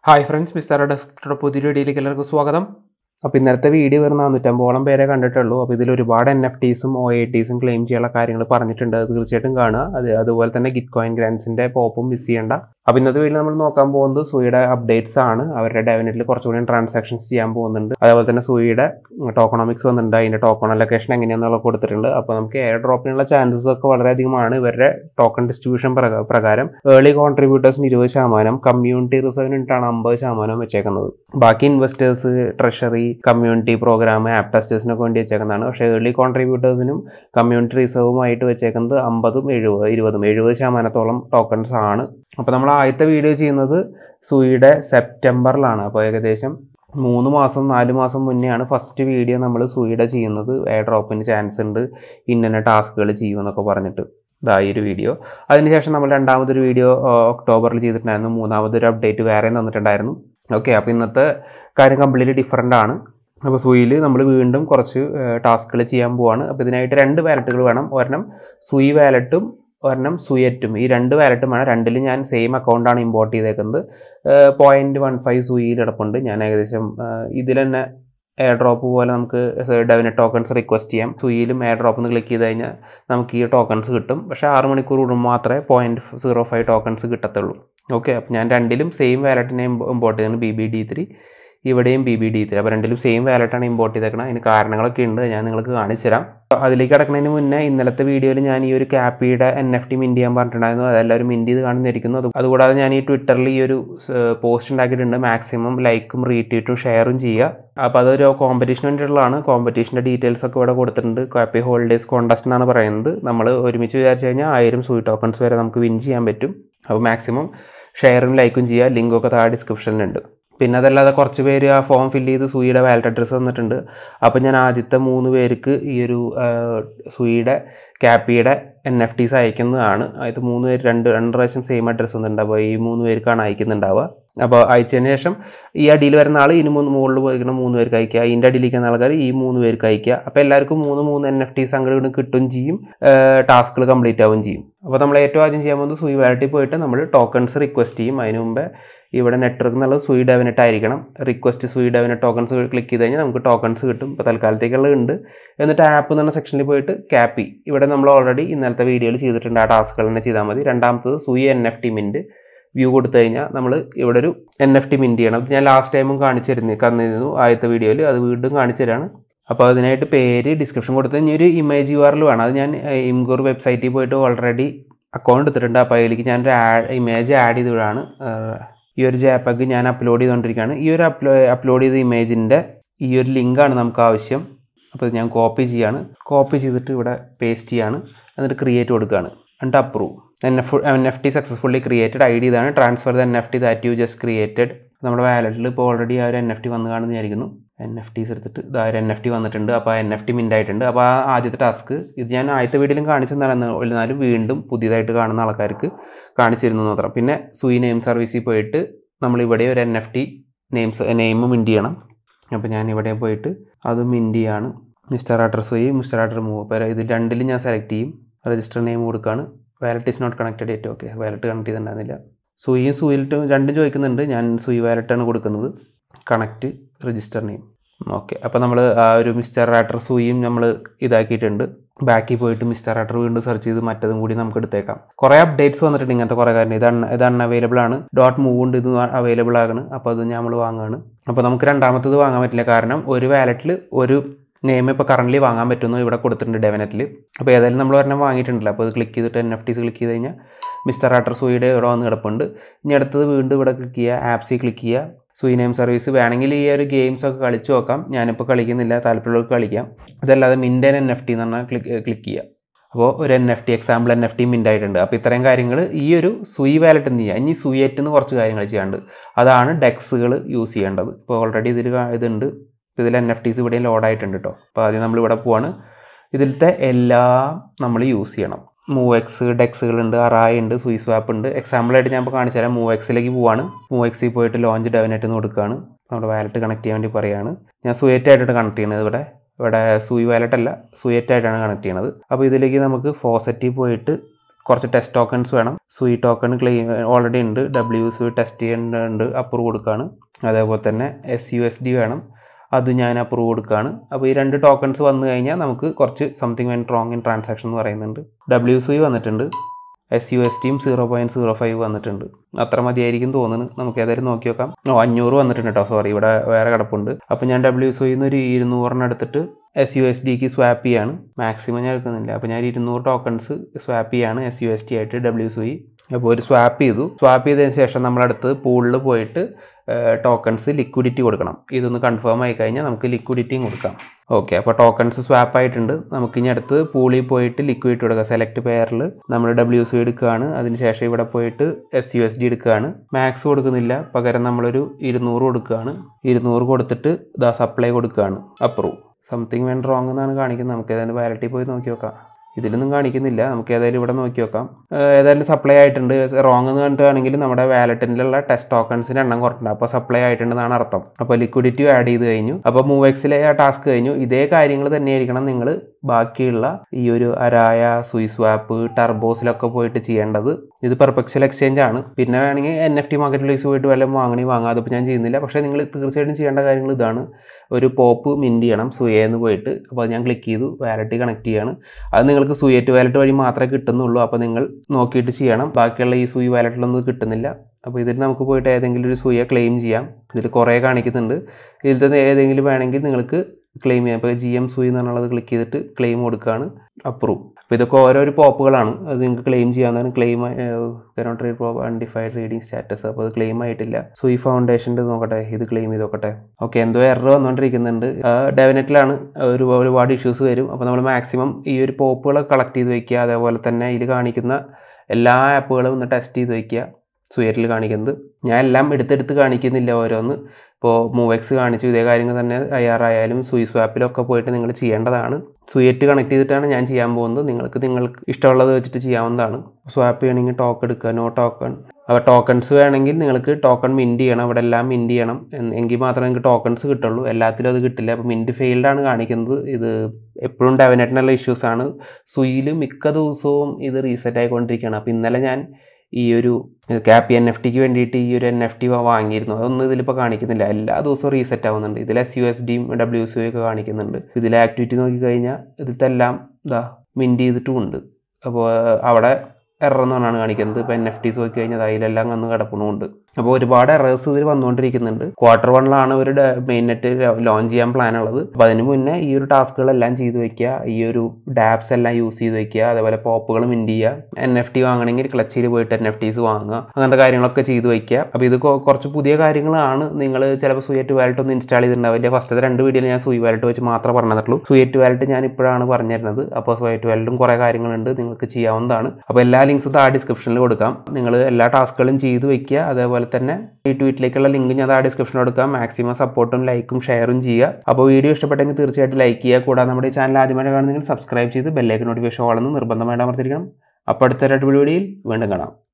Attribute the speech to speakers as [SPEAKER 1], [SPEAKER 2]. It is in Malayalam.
[SPEAKER 1] ഹായ് ഫ്രണ്ട്സ് മിസ്റ്റർ ഡെസ്ക്ടോടെ പുതിയൊരു വീഡിയോയിലേക്ക് എല്ലാവർക്കും സ്വാഗതം അപ്പോൾ ഇന്നലത്തെ വീഡിയോ വരുന്ന നാനൂറ്റമ്പോളം പേരെ കണ്ടിട്ടുള്ളൂ അപ്പോൾ ഇതിൽ ഒരുപാട് എൻ എഫ് ടീസും ഒ എ ടീസും ക്ലെയിം ചെയ്യാനുള്ള കാര്യങ്ങൾ പറഞ്ഞിട്ടുണ്ട് അത് തീർച്ചയായിട്ടും കാണുക അത് അതുപോലെ തന്നെ ഗിറ്റ് കോയിൻ ഗ്രാൻസിൻ്റെ പോപ്പും മിസ് ചെയ്യേണ്ട അപ്പോൾ ഇന്നത്തെ വീഡിയോ നമ്മൾ നോക്കാൻ പോകുന്നത് സൂയിയുടെ അപ്ഡേറ്റ്സ് ആണ് അവരുടെ ഡെവനറ്റിൽ കുറച്ചുകൂടി ട്രാൻസാക്ഷൻസ് ചെയ്യാൻ പോകുന്നുണ്ട് അതേപോലെ തന്നെ സൂയിയുടെ ടോക്കണോമിക്സ് വന്നിട്ടുണ്ട് അതിൻ്റെ ടോക്കൺ ലൊക്കേഷൻ എങ്ങനെയാണെന്നുള്ള കൊടുത്തിട്ടുണ്ട് അപ്പോൾ നമുക്ക് എയർ ഡ്രോപ്പിനുള്ള ചാൻസസ് ഒക്കെ വളരെയധികമാണ് ഇവരുടെ ടോക്കൺ ഡിസ്ട്രിബ്യൂഷൻ പ്രകാരം ഏർലി കോൺട്രിബ്യൂട്ടേഴ്സിന് ഇരുപത് ശതമാനം കമ്മ്യൂണിറ്റി റിസർവിനിട്ടാണ് അമ്പത് ശതമാനം വെച്ചേക്കുന്നത് ബാക്കി investors treasury community programme app ടെസ്റ്റേഴ്സിനൊക്കെ വേണ്ടി വെച്ചേക്കുന്നതാണ് പക്ഷേ ഏർലി കോൺട്രിബ്യൂട്ടേഴ്സിനും കമ്മ്യൂണിറ്റി റിസർവുമായിട്ട് വെച്ചേക്കുന്നത് അമ്പതും എഴുപത് ഇരുപതും എഴുപത് ശതമാനത്തോളം ടോക്കൺസ് ആണ് അപ്പോൾ നമ്മൾ ആദ്യത്തെ വീഡിയോ ചെയ്യുന്നത് സൂയിയുടെ സെപ്റ്റംബറിലാണ് അപ്പോൾ ഏകദേശം മൂന്ന് മാസം നാല് മാസം മുന്നെയാണ് ഫസ്റ്റ് വീഡിയോ നമ്മൾ സൂയിയുടെ ചെയ്യുന്നത് എയർ ഡ്രോപ്പിന് ചാൻസ് ഉണ്ട് ഇന്ന ടാസ്കുകൾ ചെയ്യുമെന്നൊക്കെ പറഞ്ഞിട്ട് ഇതായി ഒരു വീഡിയോ അതിനുശേഷം നമ്മൾ രണ്ടാമതൊരു വീഡിയോ ഒക്ടോബറിൽ ചെയ്തിട്ടുണ്ടായിരുന്നു മൂന്നാമതൊരു അപ്ഡേറ്റ് വേറെ തന്നിട്ടുണ്ടായിരുന്നു ഓക്കെ അപ്പോൾ ഇന്നത്തെ കാര്യം കംപ്ലീറ്റ്ലി ഡിഫറെൻ്റ് ആണ് അപ്പോൾ സുയിൽ നമ്മൾ വീണ്ടും കുറച്ച് ടാസ്കുകൾ ചെയ്യാൻ പോവാണ് അപ്പോൾ ഇതിനായിട്ട് രണ്ട് വാലറ്റുകൾ വേണം ഒരെണ്ണം സുയി വാലറ്റും ഒരെണ്ണം സുയറ്റും ഈ രണ്ട് വാലറ്റും വേണം രണ്ടിലും ഞാൻ സെയിം അക്കൗണ്ടാണ് ഇമ്പോർട്ട് ചെയ്തേക്കുന്നത് പോയിൻറ്റ് വൺ ഫൈവ് സുയിൽ കിടപ്പുണ്ട് ഞാൻ ഏകദേശം ഇതിൽ തന്നെ എയർ ഡ്രോപ്പ് പോലെ നമുക്ക് ഡെവിനെറ്റ് ടോക്കൺസ് റിക്വസ്റ്റ് ചെയ്യാം സുയിലും എയർ ഡ്രോപ്പ് എന്ന് ക്ലിക്ക് ചെയ്ത് കഴിഞ്ഞാൽ നമുക്ക് ഈ ടോക്കൺസ് കിട്ടും പക്ഷേ ആറ് മണിക്കൂർ കൂടുമ്പോൾ മാത്രമേ പോയിൻറ്റ് സീറോ ഫൈവ് ടോക്കൺസ് കിട്ടത്തുള്ളൂ ഓക്കെ അപ്പോൾ ഞാൻ രണ്ടിലും സെയിം വാലറ്റിനെ ഇമ്പോർട്ട് ചെയ്യുന്നത് ബി ബി ഡി ത്രീ ഇവിടെയും ബി ബി ഡി ത്രീ അപ്പോൾ രണ്ടിലും സെയിം വാലറ്റാണ് ഇമ്പോർട്ട് ചെയ്തേക്കണം അതിന് കാരണങ്ങളൊക്കെ ഉണ്ട് ഞാൻ നിങ്ങൾക്ക് കാണിച്ചു തരാം അതിലേക്ക് കിടക്കുന്നതിന് മുന്നേ ഇന്നലത്തെ വീഡിയോയിൽ ഞാൻ ഈ ഒരു ക്യാപ്പിയുടെ എൻ എഫ് ടി മിൻറ്റ് ചെയ്യാൻ പറഞ്ഞിട്ടുണ്ടായിരുന്നു അതെല്ലാവരും മിൻറ്റ് ചെയ്ത് കാണുന്നിരിക്കുന്നു അത് അതുകൂടാതെ ഞാൻ ഈ ട്വിറ്ററിൽ ഈ ഒരു പോസ്റ്റ് ഉണ്ടാക്കിയിട്ടുണ്ട് മാക്സിമം ലൈക്കും റീട്വീറ്റും ഷെയറും ചെയ്യുക അപ്പോൾ അതൊരു കോമ്പറ്റീഷന് വേണ്ടിയിട്ടുള്ളതാണ് കോമ്പറ്റീഷൻ്റെ ഡീറ്റെയിൽസ് ഒക്കെ ഇവിടെ കൊടുത്തിട്ടുണ്ട് ക്യാപ്പി ഹോളിഡേയ്സ് കോൺടെസ്റ്റ് എന്നാണ് പറയുന്നത് നമ്മൾ ഒരുമിച്ച് വിചാരിച്ചു കഴിഞ്ഞാൽ ആയിരം സൂയി ടോക്കൺസ് വരെ നമുക്ക് വിൻ ചെയ്യാൻ പറ്റും അപ്പോൾ മാക്സിമം ഷെയറും ലൈക്കും ചെയ്യുക ലിങ്കൊക്കെ താഴെ ഡിസ്ക്രിപ്ഷനിലുണ്ട് പിന്നെ അതല്ലാതെ കുറച്ച് പേര് ആ ഫോം ഫില്ല് ചെയ്ത് സുയിയുടെ വാലറ്റ് അഡ്രസ്സ് തന്നിട്ടുണ്ട് അപ്പോൾ ഞാൻ ആദ്യത്തെ മൂന്ന് പേർക്ക് ഈ ഒരു സുയിയുടെ ക്യാപ്പിയുടെ എൻ എഫ് ടീസ് അയക്കുന്നതാണ് ആദ്യത്തെ മൂന്ന് പേര് രണ്ട് രണ്ട് പ്രാവശ്യം സെയിം അഡ്രസ്സ് വന്നിട്ടുണ്ട് അപ്പോൾ ഈ മൂന്ന് പേർക്കാണ് അയക്കുന്നുണ്ടാവുക അപ്പോൾ അയച്ചതിന് ശേഷം ഈ അടിയിൽ വരുന്ന ആൾ ഇനി മൂന്ന് മുകളിൽ പോയിരിക്കുന്ന മൂന്ന് പേർക്ക് അയക്കുക ഇതിൻ്റെ അടിയിലിരിക്കുന്ന ആൾക്കാർ ഈ മൂന്ന് പേർക്ക് അയക്കുക അപ്പോൾ എല്ലാവർക്കും മൂന്ന് മൂന്ന് എൻ എഫ് ടീസ് അങ്ങോട്ട് കിട്ടുകയും ചെയ്യും ടാസ്കുകൾ കംപ്ലീറ്റ് ആവുകയും ചെയ്യും അപ്പോൾ നമ്മൾ ഏറ്റവും ആദ്യം ചെയ്യാൻ പോകുന്നത് സുയി വാലറ്റിൽ പോയിട്ട് നമ്മൾ ടോക്കൺസ് റിക്വസ്റ്റ് ചെയ്യും അതിന് മുമ്പേ ഇവിടെ നെറ്റ്വർക്ക് എന്നുള്ളത് സുയി ഡെവനറ്റ് ആയിരിക്കണം request Sui devnet tokens click ചെയ്ത് കഴിഞ്ഞാൽ നമുക്ക് ടോക്കൺസ് കിട്ടും ഇപ്പോൾ തൽക്കാലത്തേക്കുള്ളത് ഉണ്ട് എന്നിട്ട് ആപ്പ് എന്ന് പറഞ്ഞ സെക്ഷനിൽ പോയിട്ട് ക്യാപ്പി ഇവിടെ നമ്മൾ ഓൾറെഡി ഇന്നലത്തെ വീഡിയോയിൽ ചെയ്തിട്ടുണ്ട് ആ ടാസ്കുകൾ തന്നെ ചെയ്താൽ മതി രണ്ടാമത്തത് Sui N F T mint view കൊടുത്തു കഴിഞ്ഞാൽ നമ്മൾ ഇവിടെ ഒരു എൻ എഫ് ടി മിൻറ്റ് ചെയ്യണം ഞാൻ ലാസ്റ്റ് ടൈമും കാണിച്ചിരുന്നു തന്നിരുന്നു ആദ്യത്തെ വീഡിയോയിൽ അത് വീണ്ടും കാണിച്ചു തരാണ് അപ്പോൾ അതിനായിട്ട് പേര് ഡിസ്ക്രിപ്ഷൻ കൊടുത്ത് ഇനി ഒരു ഇമേജ് യു ആറിൽ വേണം അത് ഞാൻ ഇംഗൂർ വെബ്സൈറ്റിൽ പോയിട്ട് ഓൾറെഡി അക്കൗണ്ട് എടുത്തിട്ടുണ്ട് അപ്പോൾ അതിലേക്ക് ഞാനൊരു ആഡ് ഇമേജ് ആഡ് ചെയ്തിടാണ് ഈ ഒരു ജാപ്പക്ക് ഞാൻ അപ്ലോഡ് ചെയ്തുകൊണ്ടിരിക്കുകയാണ് ഈ ഒരു അപ്ലോ അപ്ലോഡ് ചെയ്ത ഇമേജിൻ്റെ ഈ ഒരു ലിങ്കാണ് നമുക്ക് ആവശ്യം അപ്പോൾ ഞാൻ കോപ്പി ചെയ്യാണ് കോപ്പി ചെയ്തിട്ട് ഇവിടെ പേസ്റ്റ് ചെയ്യാണ് എന്നിട്ട് ക്രിയേറ്റ് കൊടുക്കുകയാണ് എന്നിട്ട് approve N F N F T successfully created I D ഇതാണ് transfer the N F T that you just created നമ്മുടെ വാലറ്റിൽ ഇപ്പോൾ ഓൾറെഡി ആ ഒരു എൻ എഫ് ടി വന്ന് കാണുന്ന വിചാരിക്കുന്നു എൻ എഫ് ടീസ് എടുത്തിട്ട് ഇതാ ഒരു എൻ എഫ് ടി വന്നിട്ടുണ്ട് അപ്പോൾ എൻ എഫ് ടി മിൻ്റ് ആയിട്ടുണ്ട് അപ്പോൾ ആ ആദ്യത്തെ ടാസ്ക് ഇത് ഞാൻ ആദ്യത്തെ വീഡിയോയിലും കാണിച്ചെന്നാണ് എന്നാലും വീണ്ടും പുതിയതായിട്ട് കാണുന്ന ആൾക്കാർക്ക് കാണിച്ചിരുന്നു മാത്രം പിന്നെ സുയി നെയിം സർവീസിൽ പോയിട്ട് നമ്മൾ ഇവിടെ ഒരു N F T names name mint ചെയ്യണം അപ്പോൾ ഞാൻ ഇവിടെ പോയിട്ട് അത് മിൻറ്റ് ചെയ്യാണ് mister Adder Sui mister Adder move അപ്പോൾ ഇത് രണ്ടിലും ഞാൻ സെലക്ട് ചെയ്യും രജിസ്റ്റർ നെയിം കൊടുക്കുകയാണ് വാലറ്റ് ഇസ് നോട്ട് കണക്റ്റഡ് ഏറ്റവും ഓക്കെ വാലറ്റ് കണക്ട് ചെയ്തിട്ടുണ്ടായിരുന്നില്ല സുയിയും സുയിലിട്ടും രണ്ടും ചോദിക്കുന്നുണ്ട് ഞാൻ സുയി വാലറ്റാണ് കൊടുക്കുന്നത് കണക്റ്റ് രജിസ്റ്റർ നെയിം ഓക്കെ അപ്പോൾ നമ്മൾ ആ ഒരു മിസ്റ്റർ റാറ്റർ സൂയും നമ്മൾ ഇതാക്കിയിട്ടുണ്ട് ബാക്കിൽ പോയിട്ട് മിസ്റ്റർ റാറ്റർ വീണ്ടും സെർച്ച് ചെയ്ത് മറ്റതും കൂടി നമുക്ക് എടുത്തേക്കാം കുറേ അപ്ഡേറ്റ്സ് വന്നിട്ടുണ്ട് ഇങ്ങനത്തെ കുറേ കാര്യം ഇത് ഇത് അൺഅവൈലബിൾ ആണ് ഡോട്ട് മൂവ് ഉണ്ട് ഇത് അവൈലബിൾ ആണ് അപ്പോൾ അത് നമ്മൾ വാങ്ങുകയാണ് അപ്പോൾ നമുക്ക് രണ്ടാമത്തത് വാങ്ങാൻ പറ്റില്ല കാരണം ഒരു വാലറ്റിൽ ഒരു നെയിം ഇപ്പോൾ കറൻ്റ് വാങ്ങാൻ പറ്റുന്നു ഇവിടെ കൊടുത്തിട്ടുണ്ട് ഡെവനറ്റിൽ അപ്പോൾ ഏതായാലും നമ്മൾ ഒരെണ്ണം വാങ്ങിയിട്ടുണ്ടല്ലോ അപ്പോൾ അത് ക്ലിക്ക് ചെയ്തിട്ട് എൻ എഫ് ടീസ് ക്ലിക്ക് ചെയ്ത് കഴിഞ്ഞാൽ മിസ്റ്റർ റാറ്റർ സൂയുടെ ഇവിടെ വന്ന് കിടപ്പുണ്ട് ഇനി അടുത്തത് വീണ്ടും ഇവിടെ ക്ലിക്ക് ചെയ്യുക ആപ്സിൽ ക്ലിക്ക് ചെയ്യുക സുയി നെയിം സർവീസ് വേണമെങ്കിൽ ഈ ഒരു ഗെയിംസ് ഒക്കെ കളിച്ച് നോക്കാം ഞാനിപ്പോൾ കളിക്കുന്നില്ല താല്പര്യമുള്ളവർക്ക് കളിക്കാം അതല്ലാതെ മിൻഡൻ എൻ എഫ് ടി എന്ന് പറഞ്ഞാൽ ക്ലിക്ക് ക്ലിക്ക് ചെയ്യുക അപ്പോൾ ഒരു N F T example N F T mint ആയിട്ടുണ്ട് അപ്പോൾ ഇത്രയും കാര്യങ്ങൾ ഈ ഒരു സുയി വാലറ്റ് എന്ന് ചെയ്യുക ഇനി സുയറ്റ് എന്ന് കുറച്ച് കാര്യങ്ങൾ ചെയ്യാണ്ട് അതാണ് ഡെക്സുകൾ യൂസ് ചെയ്യേണ്ടത് ഇപ്പോൾ ഓൾറെഡി ഇതിൽ ഇതുണ്ട് ഇതിൽ എൻ എഫ് ടീസ് ഇവിടെയും ലോഡ് ആയിട്ടുണ്ട് കേട്ടോ അപ്പോൾ ആദ്യം നമ്മൾ ഇവിടെ പോവാണ് ഇതിലത്തെ എല്ലാം നമ്മൾ യൂസ് ചെയ്യണം മൂവ് എക്സ് ഡെക്സുകളുണ്ട് അറായ ഉണ്ട് സുയി സ്വാപ്പ് ഉണ്ട് എക്സാമ്പിളായിട്ട് ഞാൻ ഇപ്പോൾ കാണിച്ചു തരാം മൂവ് എക്സിലേക്ക് പോവാണ് മൂവ് എക്സിൽ പോയിട്ട് ലോഞ്ച് ഡെവനറ്റ് എന്ന് കൊടുക്കുകയാണ് നമ്മുടെ വാലറ്റ് കണക്ട് ചെയ്യാൻ വേണ്ടി പറയുകയാണ് ഞാൻ സുയറ്റ് ആയിട്ടാണ് കണക്ട് ചെയ്യുന്നത് ഇവിടെ ഇവിടെ സൂയി വാലറ്റ് അല്ല സുയറ്റ് ആയിട്ടാണ് കണക്ട് ചെയ്യണത് അപ്പോൾ ഇതിലേക്ക് നമുക്ക് ഫോസറ്റിൽ പോയിട്ട് കുറച്ച് ടെസ്റ്റ് ടോക്കൺസ് വേണം സൂയി ടോക്കൺ ക്ലെയിം ഓൾറെഡി ഉണ്ട് ഡബ്ല്യു സു ടെസ്റ്റ് ചെയ്യേണ്ടതുണ്ട് അപ്രൂവ് കൊടുക്കുകയാണ് അതേപോലെ തന്നെ എസ് യു എസ് ഡി വേണം അത് ഞാൻ അപ്രൂവ് കൊടുക്കുകയാണ് അപ്പോൾ ഈ രണ്ട് ടോക്കൺസ് വന്നു കഴിഞ്ഞാൽ നമുക്ക് കുറച്ച് something went wrong in transaction എന്ന് പറയുന്നുണ്ട് ഡബ്ല്യു സു വന്നിട്ടുണ്ട് എസ് യു എസ് ടിയും സീറോ പോയിൻറ്റ് സീറോ ഫൈവ് വന്നിട്ടുണ്ട് അത്ര മതിയായിരിക്കും തോന്നുന്നു നമുക്ക് ഏതായാലും നോക്കി നോക്കാം ഓ അഞ്ഞൂറ് വന്നിട്ടുണ്ട് കേട്ടോ സോറി ഇവിടെ വേറെ കിടപ്പുണ്ട് അപ്പോൾ ഞാൻ ഡബ്ല്യു സു നിന്ന് ഒരു ഇരുന്നൂറിന് എടുത്തിട്ട് എസ് യു എസ് ഡിക്ക് സ്വാപ്പ് ചെയ്യാണ് മാക്സിമം ഞാൻ എടുക്കുന്നില്ല അപ്പോൾ ഞാൻ ഇരുന്നൂറ് ടോക്കൺസ് സ്വാപ്പ് ചെയ്യാണ് എസ് യു എസ് ടി ആയിട്ട് ഡബ്ല്യു സു അപ്പോൾ ഒരു സ്വാപ്പ് ചെയ്തു സ്വാപ്പ് ചെയ്തതിന് ശേഷം നമ്മളടുത്ത് പൂളിൽ പോയിട്ട് ടോക്കൺസ് ലിക്വിഡിറ്റി കൊടുക്കണം ഇതൊന്ന് കൺഫേം ആയി കഴിഞ്ഞാൽ നമുക്ക് ലിക്വിഡിറ്റിയും കൊടുക്കാം ഓക്കെ അപ്പോൾ ടോക്കൺസ് സ്വാപ്പ് ആയിട്ടുണ്ട് നമുക്ക് ഇനി അടുത്ത് പൂളിൽ പോയിട്ട് ലിക്വിഡിറ്റി കൊടുക്കുക സെലക്ട് പെയറിൽ നമ്മൾ ഡബ്ല്യു സി എടുക്കുകയാണ് അതിനുശേഷം ഇവിടെ പോയിട്ട് എസ് യു എസ് ഡി എടുക്കുകയാണ് മാക്സ് കൊടുക്കുന്നില്ല പകരം നമ്മളൊരു ഇരുന്നൂറ് കൊടുക്കുകയാണ് ഇരുന്നൂറ് കൊടുത്തിട്ട് ഇതാ സപ്ലൈ കൊടുക്കുകയാണ് അപ്രൂവ് സംതിങ് വെൻ റോങ് എന്നാണ് കാണിക്കുന്നത് നമുക്ക് ഏതായാലും വാലറ്റിൽ പോയി നോക്കി നോക്കാം ഇതിലൊന്നും കാണിക്കുന്നില്ല നമുക്ക് ഏതായാലും ഇവിടെ നോക്കി നോക്കാം ഏഹ് ഏതായാലും സപ്ലൈ ആയിട്ടുണ്ട് റോങ് എന്ന് കണ്ടിട്ടാണെങ്കിൽ നമ്മുടെ വാലറ്റിലുള്ള ടെസ്റ്റ് ടോക്കൺസിൻ്റെ എണ്ണം കുറഞ്ഞിട്ടുണ്ട് അപ്പോൾ സപ്ലൈ ആയിട്ടുണ്ടെന്നാണ് അർത്ഥം അപ്പോൾ ലിക്വിഡിറ്റി ആഡ് ചെയ്ത് കഴിഞ്ഞു അപ്പോൾ മൂവ് എക്സിലെ ആ ടാസ്ക് കഴിഞ്ഞു ഇതേ കാര്യങ്ങൾ തന്നെയായിരിക്കണം നിങ്ങൾ ബാക്കിയുള്ള ഈ ഒരു അരായ സുയിസ്വാപ്പ് ടർബോസിലൊക്കെ പോയിട്ട് ചെയ്യേണ്ടത് ഇത് പെർഫെക്ച്വൽ എക്സ്ചേഞ്ച് ആണ് പിന്നെ വേണമെങ്കിൽ N F T marketplace പോയിട്ട് വല്ലതും വാങ്ങണി വാങ്ങാം അതിപ്പോൾ ഞാൻ ചെയ്യുന്നില്ല പക്ഷേ നിങ്ങൾ തീർച്ചയായിട്ടും ചെയ്യേണ്ട കാര്യങ്ങൾ ഇതാണ് ഒരു പോപ്പ് മിൻറ്റ് ചെയ്യണം സുയേന്ന് പോയിട്ട് അപ്പോൾ അത് ഞാൻ ക്ലിക്ക് ചെയ്തു വാലറ്റ് കണക്ട് ചെയ്യാണ് അത് നിങ്ങൾക്ക് സുയറ്റ് വാലറ്റ് വഴി മാത്രമേ കിട്ടുന്നുള്ളൂ അപ്പോൾ നിങ്ങൾ നോക്കിയിട്ട് ചെയ്യണം ബാക്കിയുള്ള ഈ സുയി വാലറ്റിലൊന്നും കിട്ടുന്നില്ല അപ്പോൾ ഇതിൽ നമുക്ക് പോയിട്ട് ഏതെങ്കിലും ഒരു സുയ ക്ലെയിം ചെയ്യാം ഇതിൽ കുറേ കാണിക്കുന്നുണ്ട് ഇതിൽ തന്നെ ഏതെങ്കിലും വേണമെങ്കിൽ നിങ്ങൾക്ക് ക്ലെയിം ചെയ്യാം ഇപ്പോൾ ജി എം സുയി എന്നുള്ളത് ക്ലിക്ക് ചെയ്തിട്ട് ക്ലെയിം കൊടുക്കുകയാണ് അപ്രൂവ് അപ്പോൾ ഇതൊക്കെ ഓരോരോ പോപ്പുകളാണ് അത് നിങ്ങൾക്ക് ക്ലെയിം ചെയ്യാവുന്നതാണ് claim cannot read prop undefined reading status അപ്പോൾ അത് ക്ലെയിം ആയിട്ടില്ല സുയി ഫൗണ്ടേഷൻ്റെ നോക്കട്ടെ ഇത് ക്ലെയിം ചെയ്ത് നോക്കട്ടെ ഓക്കെ എന്തോ എറർ വന്നുകൊണ്ടിരിക്കുന്നുണ്ട് ഡെവനറ്റിലാണ് ഒരു ഒരുപാട് ഇഷ്യൂസ് വരും അപ്പോൾ നമ്മൾ മാക്സിമം ഈ ഒരു പോപ്പുകൾ കളക്ട് ചെയ്ത് വയ്ക്കുക അതേപോലെ തന്നെ ഇതിൽ കാണിക്കുന്ന എല്ലാ ആപ്പുകളും ഒന്ന് ടെസ്റ്റ് ചെയ്ത് വയ്ക്കുക സുയറ്റിൽ കാണിക്കുന്നത് ഞാൻ എല്ലാം എടുത്തെടുത്ത് കാണിക്കുന്നില്ല ഓരോന്ന് ഇപ്പോൾ മൂവെക്സ് കാണിച്ചു ഇതേ കാര്യങ്ങൾ തന്നെ ഐ ആർ ആയാലും സുയി സ്വാപ്പിലൊക്കെ പോയിട്ട് നിങ്ങൾ ചെയ്യേണ്ടതാണ് സുയറ്റ് കണക്ട് ചെയ്തിട്ടാണ് ഞാൻ ചെയ്യാൻ പോകുന്നത് നിങ്ങൾക്ക് നിങ്ങൾക്ക് ഇഷ്ടമുള്ളത് വെച്ചിട്ട് ചെയ്യാവുന്നതാണ് സ്വാപ്പ് ചെയ്യണമെങ്കിൽ ടോക്കൺ എടുക്കുക നോ ടോക്കൺ അപ്പോൾ ടോക്കൺസ് വേണമെങ്കിൽ നിങ്ങൾക്ക് ടോക്കൺ മിൻറ്റ് ചെയ്യണം ഇവിടെ എല്ലാം മിൻറ്റ് ചെയ്യണം എന്ന് എങ്കിൽ മാത്രമേ നിങ്ങൾക്ക് ടോക്കൺസ് കിട്ടുള്ളൂ എല്ലാത്തിലും അത് കിട്ടില്ല അപ്പോൾ മിൻറ്റ് ഫെയിൽഡ് ആണ് കാണിക്കുന്നത് ഇത് എപ്പോഴും ഡെവനറ്റിനുള്ള ഇഷ്യൂസാണ് സുയിൽ മിക്ക ദിവസവും ഇത് റീസെറ്റ് ആയിക്കൊണ്ടിരിക്കുകയാണ് അപ്പോൾ ഇന്നലെ ഞാൻ ഈ ഒരു ക്യാപ് എൻ എഫ് ടിക്ക് വേണ്ടിയിട്ട് ഈ ഒരു എൻ എഫ് ടി വാങ്ങിയിരുന്നു അതൊന്നും ഇതിലിപ്പോൾ കാണിക്കുന്നില്ല എല്ലാ ദിവസവും റീസെറ്റ് ആവുന്നുണ്ട് ഇതിൽ എസ് യു എസ് ഡിയും ഡബ്ല്യു സി ഒക്കെ കാണിക്കുന്നുണ്ട് ഇതിലെ ആക്ടിവിറ്റി നോക്കിക്കഴിഞ്ഞാൽ ഇതിലത്തെ എല്ലാം ഇതാ മിൻറ്റ് ചെയ്തിട്ടും ഉണ്ട് അപ്പോൾ അവിടെ എറർ എന്ന് പറഞ്ഞാണ് കാണിക്കുന്നത് ഇപ്പോൾ എൻ എഫ് ടീസ് നോക്കി കഴിഞ്ഞാൽ അതിലെല്ലാം വന്ന് കിടപ്പണമുണ്ട് അപ്പോൾ ഒരുപാട് എറേഴ്സ് ഇതിൽ വന്നുകൊണ്ടിരിക്കുന്നുണ്ട് ക്വാർട്ടർ വണ്ണിലാണ് ഒരു മെയിൻ നെറ്റ് ലോഞ്ച് ചെയ്യാൻ പ്ലാൻ ഉള്ളത് അപ്പോൾ അതിന് മുന്നേ ഈ ഒരു ടാസ്കുകളെല്ലാം ചെയ്ത് വെക്കുക ഈ ഒരു ഡാപ്സ് എല്ലാം യൂസ് ചെയ്ത് വെക്കുക അതേപോലെ പോപ്പുകൾ മിൻറ്റ് ചെയ്യുക എൻ എഫ് ടി വാങ്ങണമെങ്കിൽ ക്ലച്ചിൽ പോയിട്ട് എൻ എഫ് ടീസ് വാങ്ങുക അങ്ങനത്തെ കാര്യങ്ങളൊക്കെ ചെയ്ത് വെക്കുക അപ്പോൾ ഇത് കൊ- കുറച്ച് പുതിയ കാര്യങ്ങളാണ് നിങ്ങൾ ചിലപ്പോൾ സുയറ്റ് വാലറ്റ് ഒന്ന് ഇൻസ്റ്റാൾ ചെയ്തിട്ടുണ്ടാവില്ല ഫസ്റ്റത്തെ രണ്ട് വീഡിയോയിൽ ഞാൻ സുയി വാലറ്റ് വെച്ച് മാത്രമേ പറഞ്ഞു തന്നിട്ടുള്ളൂ സുയറ്റ് വാലറ്റ് ഞാൻ ഇപ്പോഴാണ് പറഞ്ഞു തരുന്നത് അപ്പോൾ സുയറ്റ് വാലറ്റും കുറേ കാര്യങ്ങളുണ്ട് നിങ്ങൾക്ക് ചെയ്യാവുന്നതാണ് അപ്പോൾ എല്ലാ ലിങ്ക്സും ആ ഡിസ്ക്രിപ്ഷനിൽ കൊടുക്കാം നിങ്ങൾ എല്ലാ ടാസ്കുകളും ചെയ്ത് വെക്കുക അതേപോലെ തന്നെ ഈ ട്വീറ്റിലേക്കുള്ള ലിങ്ക് ഞാൻ ആ ഡിസ്ക്രിപ്ഷനിൽ കൊടുക്കാം മാക്സിമം സപ്പോർട്ടും ലൈക്കും ഷെയറും ചെയ്യുക അപ്പോൾ വീഡിയോ ഇഷ്ടപ്പെട്ടെങ്കിൽ തീർച്ചയായിട്ടും ലൈക്ക് ചെയ്യുക കൂടാതെ നമ്മുടെ ഈ ചാനൽ ആദ്യമായിട്ട് കാണുന്നെങ്കിൽ സബ്സ്ക്രൈബ് ചെയ്ത് ബെല്ലേക്ക് നോട്ടിഫിക്കേഷൻ ഓളെന്ന് നിർബന്ധമായിട്ട് അമർത്തിരിക്കണം അപ്പോൾ അടുത്ത ഒരു വീഡിയോയിൽ വീണ്ടും കാണാം